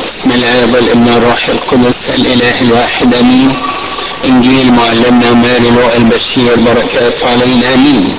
بسم الله والابن الروح القدس الاله الواحد امين انجيل معلمنا ماري لوقا البشير بركاته علينا امين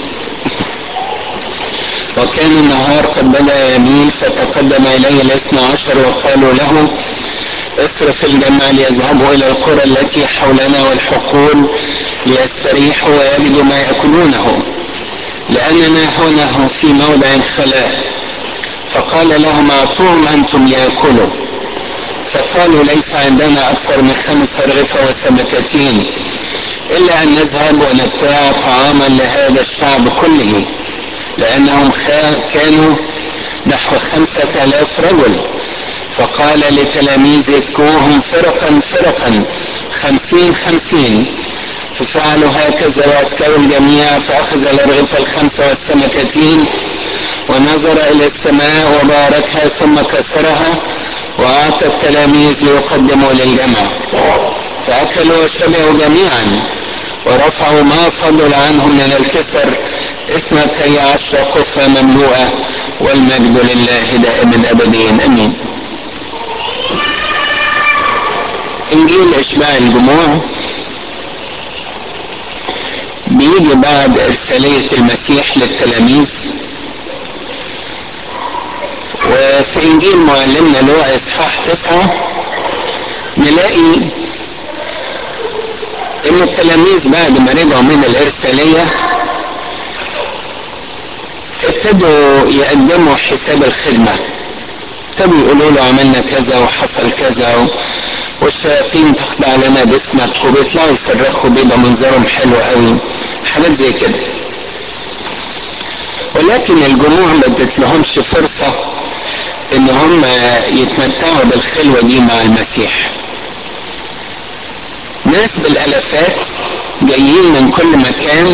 وكان النهار قد بدا يميل فتقدم اليه الاثنى عشر وقالوا له اصرف الجمع ليذهبوا الى القرى التي حولنا والحقول ليستريحوا ويجدوا ما ياكلونه لاننا هنا في موضع خلاء فقال لهم اعطوهم انتم ليأكلوا فقالوا ليس عندنا اكثر من خمس ارغفه وسمكتين الا ان نذهب ونبتاع طعاما لهذا الشعب كله لانهم كانوا نحو خمسة آلاف رجل فقال لتلاميذه اتكوهم فرقا فرقا خمسين خمسين ففعلوا هكذا واتكوا الجميع فأخذ الأرغفة الخمسة والسمكتين ونظر إلى السماء وباركها ثم كسرها وأعطى التلاميذ ليقدموا للجمع فأكلوا وشبعوا جميعا ورفعوا ما فضل عنهم من الكسر اثنتي عشر قفة مملوءة والمجد لله دائما أبديا أمين إنجيل إشباع الجموع بيجي بعد إرسالية المسيح للتلاميذ وفي إنجيل معلمنا لوقا إصحاح تسعة نلاقي إن التلاميذ بعد ما رجعوا من الإرسالية ابتدوا يقدموا حساب الخدمة ابتدوا يقولوا له عملنا كذا وحصل كذا والشياطين تخضع لنا باسمك وبيطلعوا يصرخوا بيبقى منظرهم حلو قوي حاجات زي كده ولكن الجموع ما ادت لهمش فرصة ان هم يتمتعوا بالخلوة دي مع المسيح ناس بالالافات جايين من كل مكان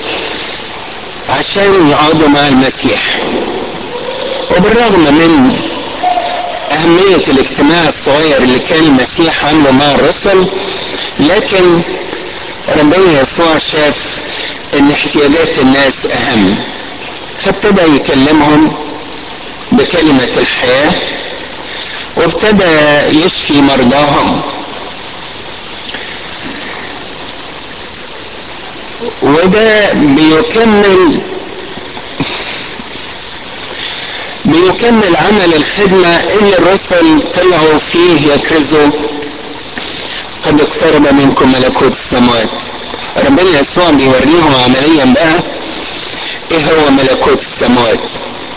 عشان يقعدوا مع المسيح وبالرغم من أهمية الاجتماع الصغير اللي كان المسيح عامله مع الرسل لكن ربنا يسوع شاف ان احتياجات الناس اهم فابتدى يكلمهم بكلمة الحياة وابتدى يشفي مرضاهم وده بيكمل بيكمل عمل الخدمة اللي الرسل طلعوا فيه يكرزوا قد اقترب منكم ملكوت السماوات ربنا يسوع بيوريهم عمليا بقى ايه هو ملكوت السماوات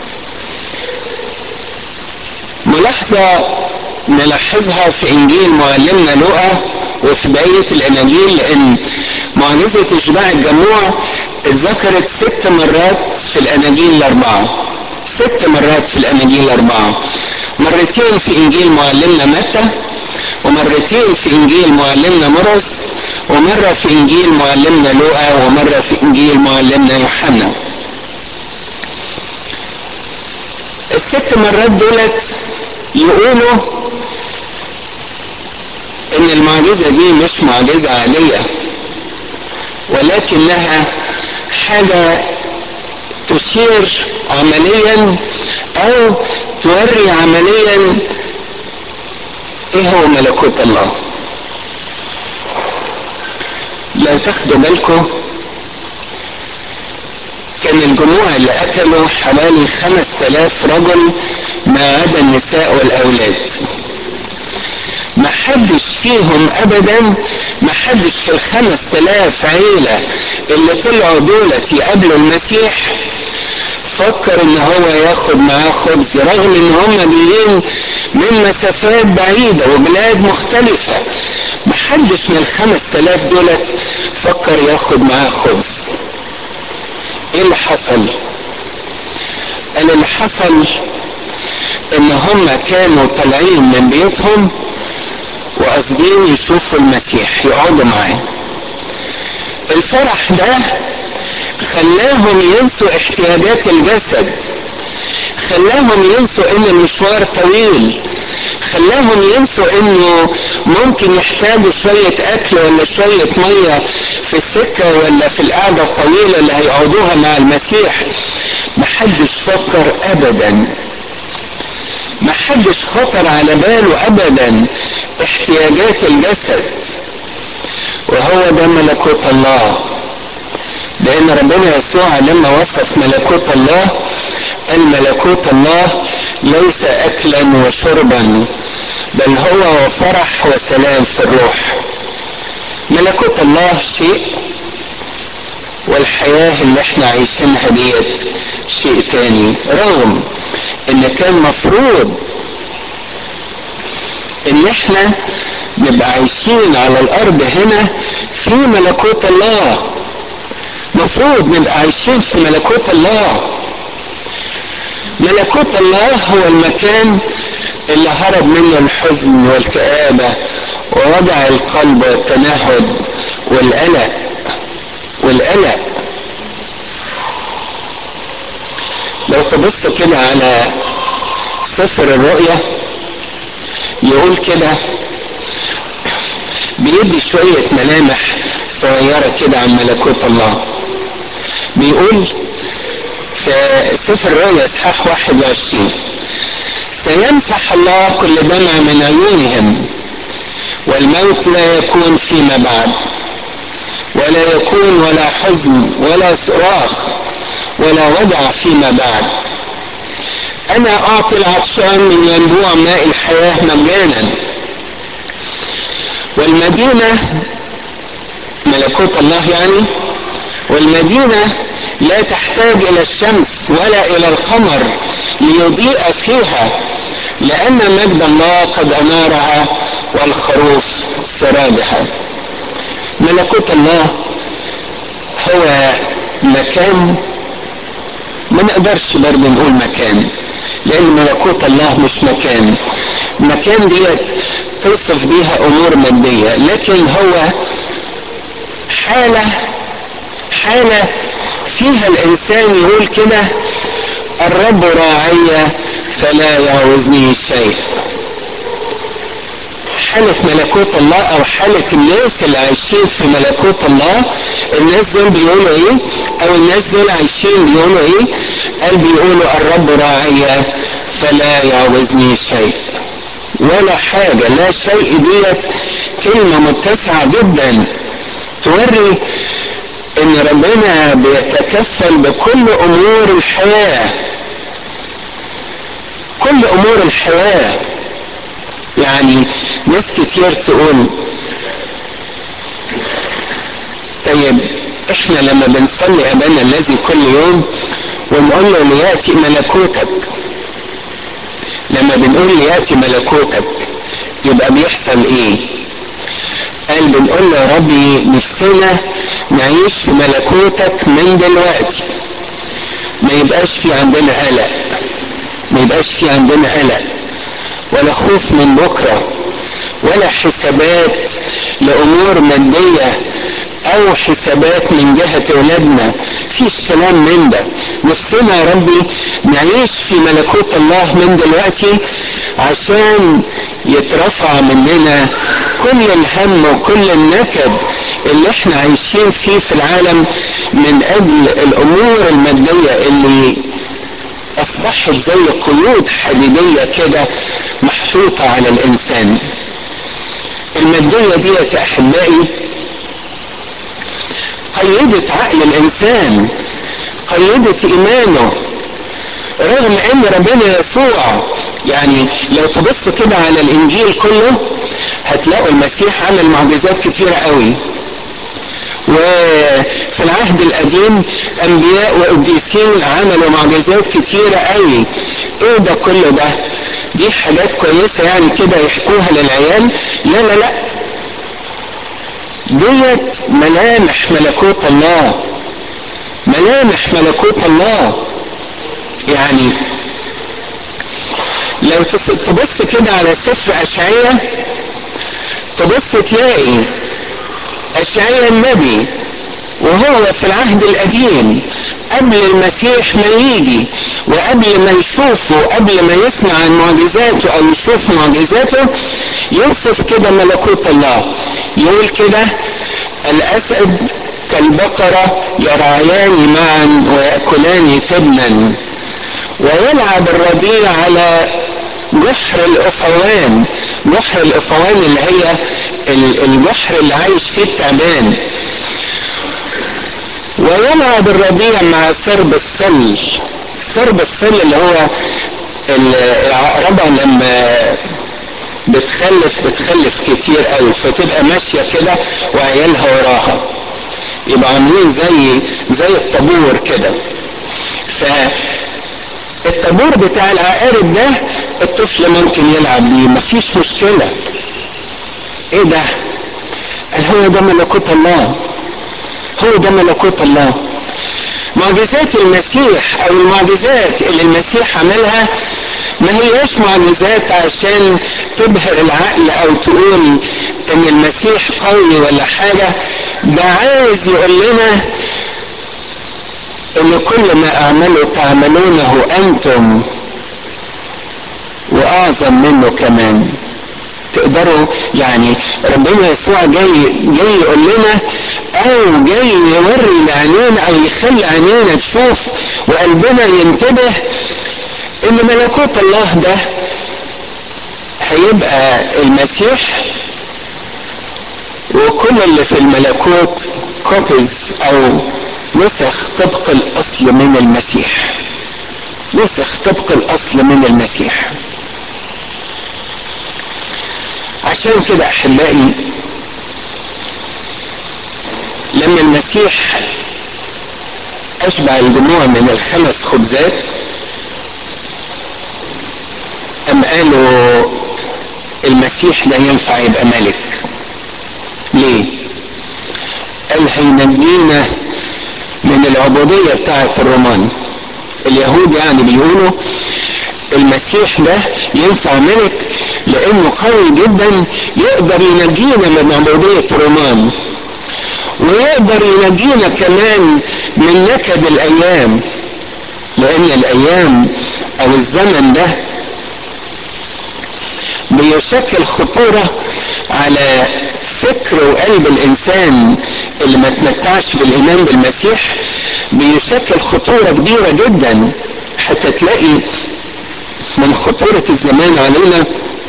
ملاحظة نلاحظها في انجيل معلمنا لوقا وفي بقية الاناجيل لان معجزة اشباع الجموع اتذكرت ست مرات في الاناجيل الاربعة ست مرات في الاناجيل الاربعة مرتين في انجيل معلمنا متى ومرتين في انجيل معلمنا مرقس ومرة في انجيل معلمنا لوقا ومرة في انجيل معلمنا يوحنا الست مرات دولت يقولوا ان المعجزة دي مش معجزة عادية ولكنها حاجة تشير عمليا او توري عمليا ايه هو ملكوت الله لو تاخدوا بالكم كان الجموع اللي اكلوا حوالي خمس تلاف رجل ما عدا النساء والاولاد ما حدش فيهم ابدا ما حدش في الخمس تلاف عيلة اللي طلعوا دولت يقابلوا المسيح فكر ان هو ياخد معاه خبز رغم ان هم جايين من مسافات بعيدة وبلاد مختلفة محدش من الخمس تلاف دولت فكر ياخد معاه خبز ايه اللي حصل قال اللي حصل ان هم كانوا طالعين من بيوتهم وقاصدين يشوفوا المسيح يقعدوا معاه الفرح ده خلاهم ينسوا احتياجات الجسد خلاهم ينسوا ان المشوار طويل خلاهم ينسوا انه ممكن يحتاجوا شوية اكل ولا شوية مية في السكة ولا في القعدة الطويلة اللي هيقعدوها مع المسيح محدش فكر ابدا ما حدش خطر على باله ابدا احتياجات الجسد وهو ده ملكوت الله لان ربنا يسوع لما وصف ملكوت الله قال ملكوت الله ليس اكلا وشربا بل هو فرح وسلام في الروح ملكوت الله شيء والحياة اللي احنا عايشينها ديت شيء تاني رغم ان كان مفروض ان احنا نبقى عايشين على الارض هنا في ملكوت الله مفروض نبقى عايشين في ملكوت الله ملكوت الله هو المكان اللي هرب منه الحزن والكآبة ووضع القلب والتنهد والقلق والقلق لو تبص كده على سفر الرؤيا يقول كده بيدي شوية ملامح صغيرة كده عن ملكوت الله بيقول في سفر الرؤيا اصحاح 21 سيمسح الله كل دمع من عيونهم والموت لا يكون فيما بعد ولا يكون ولا حزن ولا صراخ ولا وجع فيما بعد انا اعطي العطشان من ينبوع ماء الحياه مجانا والمدينه ملكوت الله يعني والمدينه لا تحتاج الى الشمس ولا الى القمر ليضيء فيها لان مجد الله قد انارها والخروف سرادها ملكوت الله هو مكان ما نقدرش برضه نقول مكان لان ملكوت الله مش مكان مكان ديت توصف بيها امور ماديه لكن هو حاله حاله فيها الانسان يقول كده الرب راعي فلا يعوزني شيء حالة ملكوت الله أو حالة الناس اللي عايشين في ملكوت الله الناس دول بيقولوا إيه؟ أو الناس دول عايشين بيقولوا إيه؟ قال بيقولوا الرب راعي فلا يعوزني شيء ولا حاجة لا شيء ديت كلمة متسعة جدا توري ان ربنا بيتكفل بكل امور الحياة كل امور الحياة يعني ناس كتير تقول طيب احنا لما بنصلي ابانا الذي كل يوم ونقول له لياتي ملكوتك لما بنقول لياتي ملكوتك يبقى بيحصل ايه قال بنقول له يا ربي نفسنا نعيش في ملكوتك من دلوقتي ما يبقاش في عندنا قلق ما يبقاش في عندنا قلق ولا خوف من بكره ولا حسابات لامور ماديه او حسابات من جهه اولادنا فيش كلام من ده نفسنا يا ربي نعيش في ملكوت الله من دلوقتي عشان يترفع مننا كل الهم وكل النكد اللي احنا عايشين فيه في العالم من اجل الامور الماديه اللي اصبحت زي قيود حديديه كده محطوطه على الانسان الماديه ديت يا احبائي قيدت عقل الانسان قيدت ايمانه رغم ان ربنا يسوع يعني لو تبص كده على الانجيل كله هتلاقوا المسيح عمل معجزات كتيره قوي وفي العهد القديم انبياء وقديسين عملوا معجزات كتيره قوي ايه ده كله ده دي حاجات كويسه يعني كده يحكوها للعيال لا لا لا ديت ملامح ملكوت الله ملامح ملكوت الله يعني لو تبص كده على سفر اشعياء تبص تلاقي اشعياء النبي وهو في العهد القديم قبل المسيح ما يجي وقبل ما يشوفه قبل ما يسمع عن معجزاته او يشوف معجزاته يوصف كده ملكوت الله يقول كده الاسد كالبقرة يرعيان معا ويأكلان تبنا ويلعب الرضيع على جحر الافوان جحر الافوان اللي هي الجحر اللي عايش فيه التعبان ويلعب الرضيع مع سرب السل سرب السل اللي هو العقربة لما بتخلف بتخلف كتير قوي فتبقى ماشية كده وعيالها وراها يبقى عاملين زي زي الطابور كده فالطابور بتاع العقارب ده الطفل ممكن يلعب بيه مفيش مشكلة ايه ده قال هو ده ملكوت الله هو ده ملكوت الله معجزات المسيح او المعجزات اللي المسيح عملها ما هياش معجزات عشان تبهر العقل او تقول ان المسيح قوي ولا حاجة ده عايز يقول لنا ان كل ما اعمله تعملونه انتم واعظم منه كمان تقدروا يعني ربنا يسوع جاي جاي يقول لنا او جاي يوري لعينينا او يخلي عينينا تشوف وقلبنا ينتبه ان ملكوت الله ده هيبقى المسيح وكل اللي في الملكوت كوبيز او نسخ طبق الاصل من المسيح نسخ طبق الاصل من المسيح عشان كده احبائي لما المسيح اشبع الجموع من الخمس خبزات ام قالوا المسيح لا ينفع يبقى ملك ليه قال هينجينا من العبودية بتاعة الرومان اليهود يعني بيقولوا المسيح ده ينفع ملك لانه قوي جدا يقدر ينجينا من عبودية الرومان ويقدر ينجينا كمان من نكد الايام لان الايام او الزمن ده بيشكل خطورة على فكر وقلب الانسان اللي ما تمتعش بالايمان بالمسيح بيشكل خطورة كبيرة جدا حتى تلاقي من خطورة الزمان علينا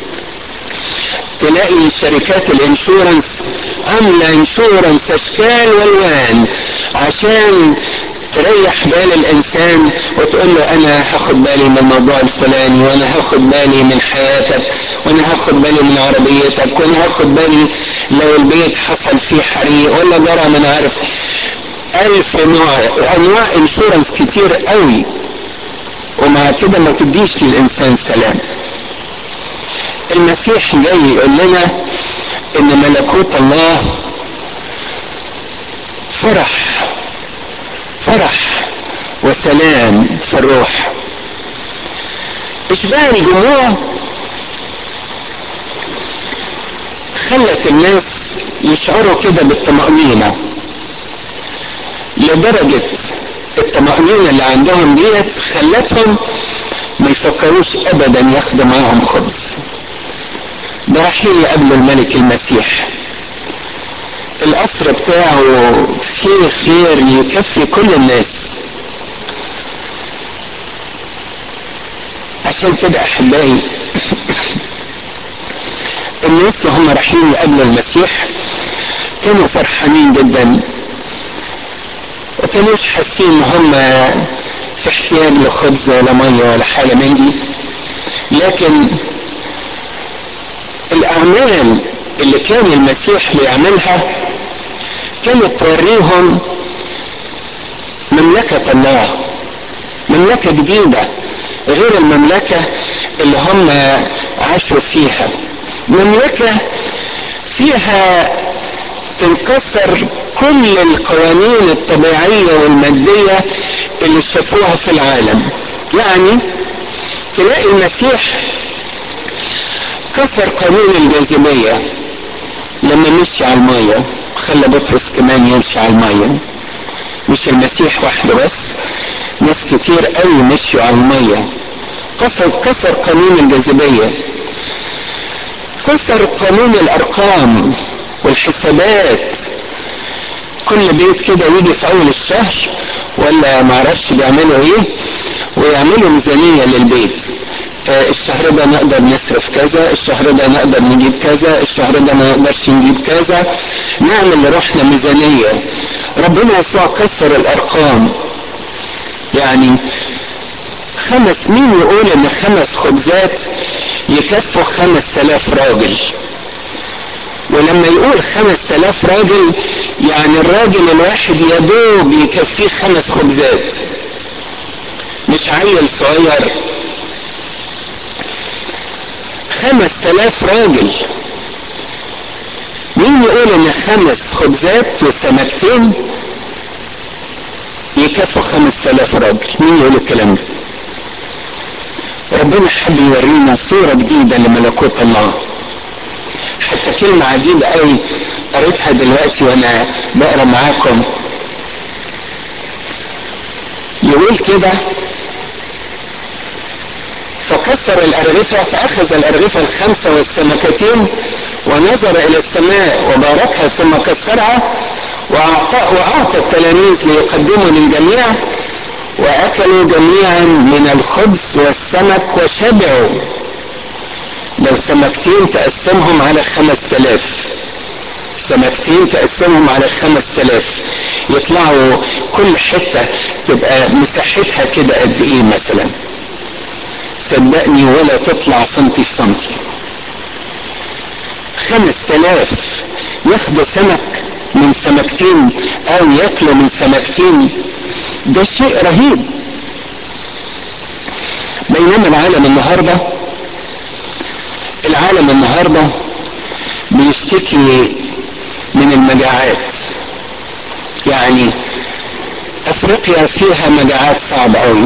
تلاقي شركات الانشورنس عاملة انشورنس اشكال والوان عشان تريح بال الانسان وتقول له انا هاخد بالي من الموضوع الفلاني وانا هاخد بالي من حياتك وانا هاخد بالي من عربيتك وانا هاخد بالي لو البيت حصل فيه حريق ولا جرى من عارف الف نوع انواع انشورنس كتير قوي ومع كده ما تديش للانسان سلام المسيح جاي يقول لنا ان ملكوت الله فرح فرح وسلام في الروح اشباع الجموع خلت الناس يشعروا كده بالطمأنينة لدرجة الطمأنينة اللي عندهم ديت خلتهم ما يفكروش ابدا ياخدوا معاهم خبز ده رايحين يقابلوا الملك المسيح القصر بتاعه فيه خير يكفي كل الناس عشان كده احبائي الناس وهم رايحين يقابلوا المسيح كانوا فرحانين جدا وكانوش حاسين ان هم في احتياج لخبز ولا ميه ولا حاجه من دي لكن الاعمال اللي كان المسيح بيعملها كانت توريهم مملكة الله مملكة جديدة غير المملكة اللي هم عاشوا فيها مملكة فيها تنكسر كل القوانين الطبيعية والمادية اللي شافوها في العالم يعني تلاقي المسيح كسر قانون الجاذبية لما مشي على المية خلى بطرس كمان يمشي على المية مش المسيح وحده بس ناس كتير قوي مشيوا على المية كسر كسر قانون الجاذبية كسر قانون الأرقام والحسابات كل بيت كده يجي في أول الشهر ولا معرفش بيعملوا إيه ويعملوا ميزانية للبيت الشهر ده نقدر نصرف كذا الشهر ده نقدر نجيب كذا الشهر ده ما نقدرش نجيب كذا نعمل لروحنا ميزانية ربنا يسوع كسر الأرقام يعني خمس مين يقول ان خمس خبزات يكفوا خمس تلاف راجل ولما يقول خمس تلاف راجل يعني الراجل الواحد يدوب يكفيه خمس خبزات مش عيل صغير خمس تلاف راجل مين يقول ان خمس خبزات وسمكتين يكفوا خمس تلاف راجل مين يقول الكلام ده ربنا حب يورينا صورة جديدة لملكوت الله حتى كلمة عجيبة قوي قريتها دلوقتي وانا بقرا معاكم يقول كده فكسر الأرغفة فأخذ الأرغفة الخمسة والسمكتين ونظر إلى السماء وباركها ثم كسرها وأعطى, وأعطى التلاميذ ليقدموا للجميع وأكلوا جميعا من الخبز والسمك وشبعوا لو سمكتين تقسمهم على خمس تلاف سمكتين تقسمهم على خمس تلاف يطلعوا كل حتة تبقى مساحتها كده قد ايه مثلا صدقني ولا تطلع سنتي في سنتي خمس تلاف ياخدوا سمك من سمكتين او ياكلوا من سمكتين ده شيء رهيب بينما العالم النهارده العالم النهارده بيشتكي من المجاعات يعني افريقيا فيها مجاعات صعبه قوي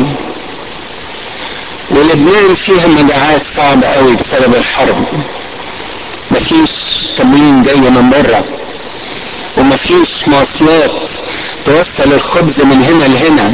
ولبنان فيها مجاعات صعبه قوي بسبب الحرب مفيش تموين جاي من بره ومفيش مواصلات توصل الخبز من هنا لهنا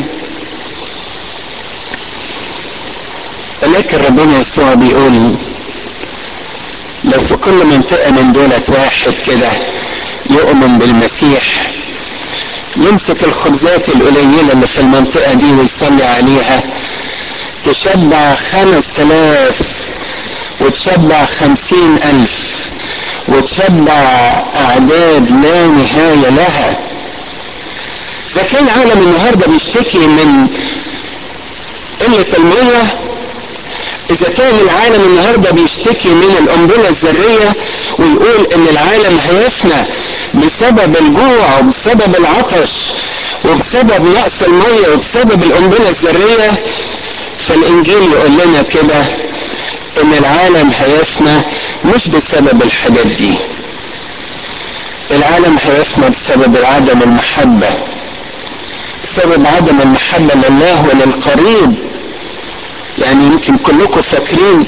ولكن ربنا يسوع بيقول لو في كل منطقة من دولة واحد كده يؤمن بالمسيح يمسك الخبزات القليلة اللي في المنطقة دي ويصلي عليها تشبع خمس تلاف وتشبع خمسين ألف وتشبع أعداد لا نهاية لها إذا كان العالم النهاردة بيشتكي من قلة المية إذا كان العالم النهاردة بيشتكي من القنبلة الذرية ويقول إن العالم هيفنى بسبب الجوع وبسبب العطش وبسبب نقص المية وبسبب القنبلة الذرية فالإنجيل يقول لنا كده إن العالم هيفنى مش بسبب الحاجات دي العالم هيفنى بسبب عدم المحبة بسبب عدم المحبة لله وللقريب يعني يمكن كلكم فاكرين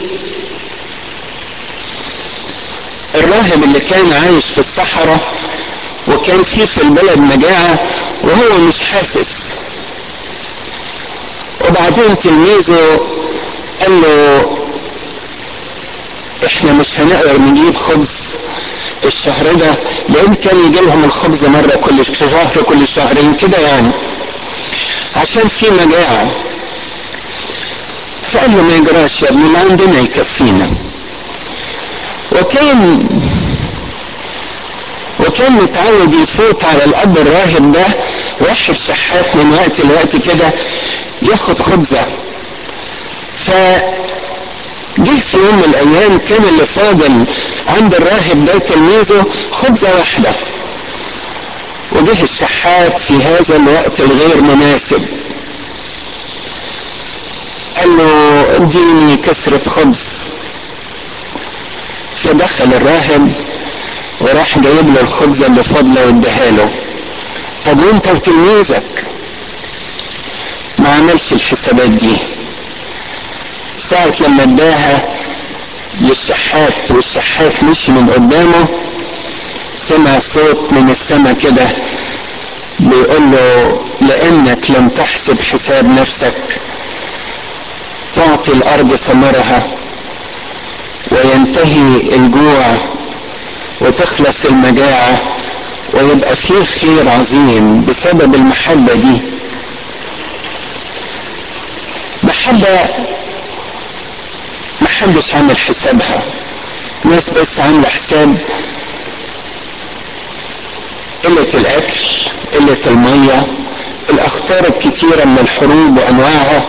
الراهب اللي كان عايش في الصحراء وكان فيه في البلد مجاعة وهو مش حاسس وبعدين تلميذه قال له احنا مش هنقدر نجيب خبز الشهر ده لان كان يجي لهم الخبز مرة كل شهر كل شهرين كده يعني عشان في مجاعة فقال له ما يجراش يا ابني اللي عندنا يكفينا وكان وكان متعود يفوت على الاب الراهب ده واحد شحات من وقت لوقت كده ياخد خبزه ف جه في يوم من الايام كان اللي فاضل عند الراهب ده تلميذه خبزه واحده وجه الشحات في هذا الوقت الغير مناسب قال له اديني كسرة خبز فدخل الراهب وراح جايب له الخبزة اللي فاضلة واداها له طب وانت وتلميذك ما عملش الحسابات دي ساعة لما اداها للشحات والشحات مشي من قدامه سمع صوت من السما كده بيقول له لانك لم تحسب حساب نفسك تعطي الارض ثمرها وينتهي الجوع وتخلص المجاعة ويبقى فيه خير عظيم بسبب المحبة دي محبة محدش عامل حسابها ناس بس عامله حساب قلة الأكل قلة المية الأخطار الكتيرة من الحروب وأنواعها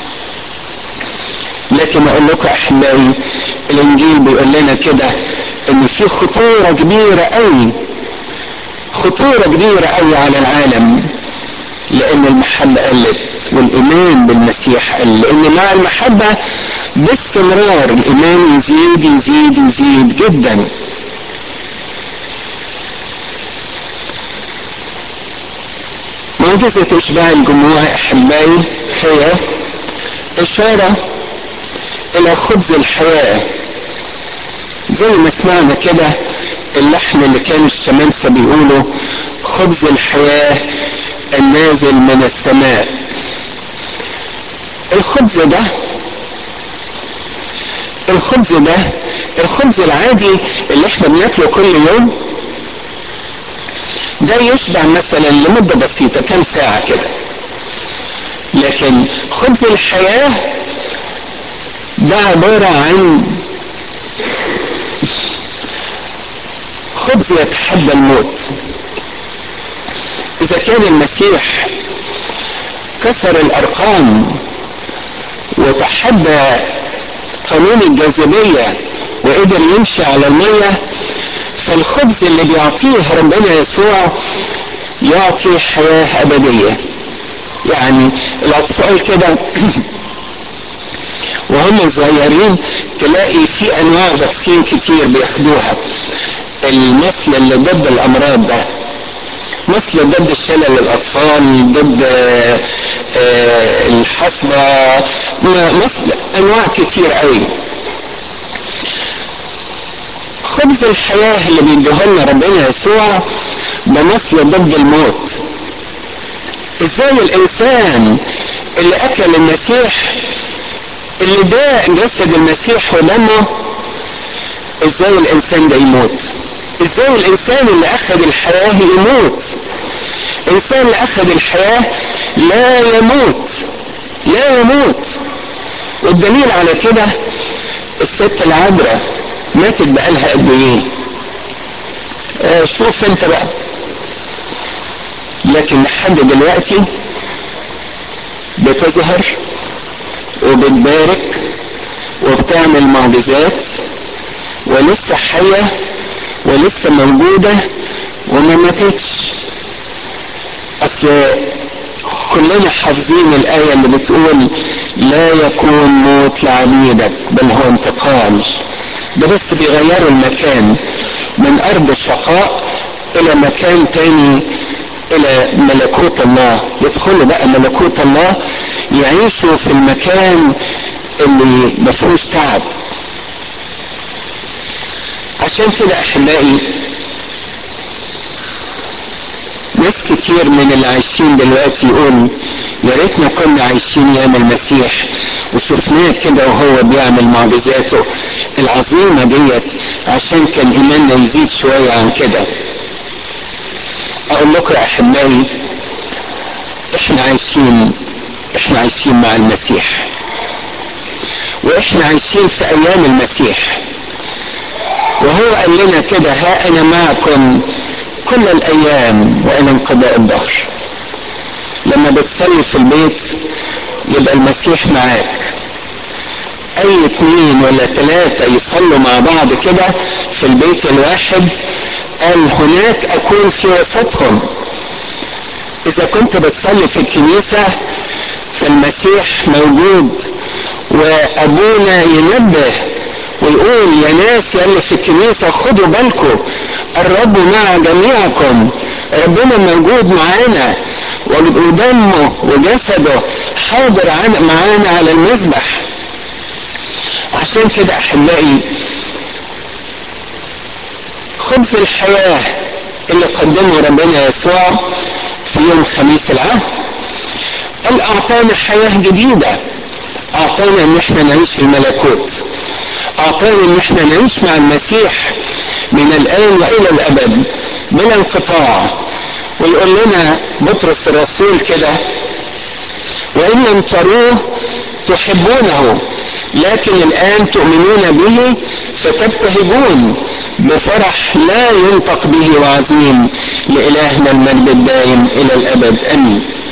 لكن أقول لكم أحبائي الإنجيل بيقول لنا كده إن في خطورة كبيرة أوي خطورة كبيرة أوي على العالم لأن المحبة قلت والإيمان بالمسيح قل لأن مع المحبة باستمرار الإيمان يزيد يزيد يزيد جدا معجزة إشباع الجموع أحبائي هي إشارة إلى خبز الحياة زي ما سمعنا كده اللحن اللي كان الشمامسة بيقولوا خبز الحياة النازل من السماء الخبز ده الخبز ده الخبز العادي اللي احنا بناكله كل يوم ده يشبع مثلا لمدة بسيطة كام ساعة كده لكن خبز الحياة ده عبارة عن خبز يتحدى الموت إذا كان المسيح كسر الأرقام وتحدى قانون الجاذبية وقدر يمشي على المية فالخبز اللي بيعطيه ربنا يسوع يعطي حياة أبدية يعني الأطفال كده وهم صغيرين تلاقي في أنواع فاكسين كتير بياخدوها المثل اللي ضد الأمراض ده مثل ضد الشلل الأطفال ضد الحصبة مثل أنواع كتير قوي خبز الحياة اللي بيديهولنا ربنا يسوع ده مثل ضد الموت ازاي الانسان اللي اكل المسيح اللي ده جسد المسيح ودمه ازاي الانسان ده يموت ازاي الانسان اللي اخذ الحياة يموت الانسان اللي اخذ الحياة لا يموت لا يموت والدليل على كده الست العذراء ماتت بقالها قد ايه آه شوف انت بقى لكن لحد دلوقتي بتظهر وبتبارك وبتعمل معجزات ولسه حية ولسه موجودة وما ماتتش اصل كلنا حافظين الآية اللي بتقول لا يكون موت لعبيدك بل هو انتقال ده بس بيغيروا المكان من أرض الشقاء إلى مكان تاني إلى ملكوت الله يدخلوا بقى ملكوت الله يعيشوا في المكان اللي ما فيهوش تعب عشان كده أحبائي ناس كتير من اللي عايشين دلوقتي يقول يا ريتنا كنا عايشين ايام المسيح وشفناه كده وهو بيعمل معجزاته العظيمه ديت عشان كان ايماننا يزيد شويه عن كده اقول لكم يا احبائي احنا عايشين احنا عايشين مع المسيح واحنا عايشين في ايام المسيح وهو قال لنا كده ها انا معكم كل الايام والى انقضاء الدهر لما بتصلي في البيت يبقى المسيح معاك اي اتنين ولا تلاتة يصلوا مع بعض كده في البيت الواحد قال هناك اكون في وسطهم اذا كنت بتصلي في الكنيسة فالمسيح موجود وابونا ينبه ويقول يا ناس يا اللي في الكنيسة خدوا بالكم الرب مع جميعكم ربنا موجود معانا ودمه وجسده حاضر معانا على المذبح عشان كده احبائي خبز الحياة اللي قدمه ربنا يسوع في يوم خميس العهد قال اعطانا حياة جديدة اعطانا ان احنا نعيش في الملكوت اعطانا ان احنا نعيش مع المسيح من الان والى الابد بلا انقطاع ويقول لنا بطرس الرسول كده وان لم تروه تحبونه لكن الآن تؤمنون به فتبتهجون بفرح لا ينطق به وعظيم لإلهنا المجد الدائم إلى الأبد أمين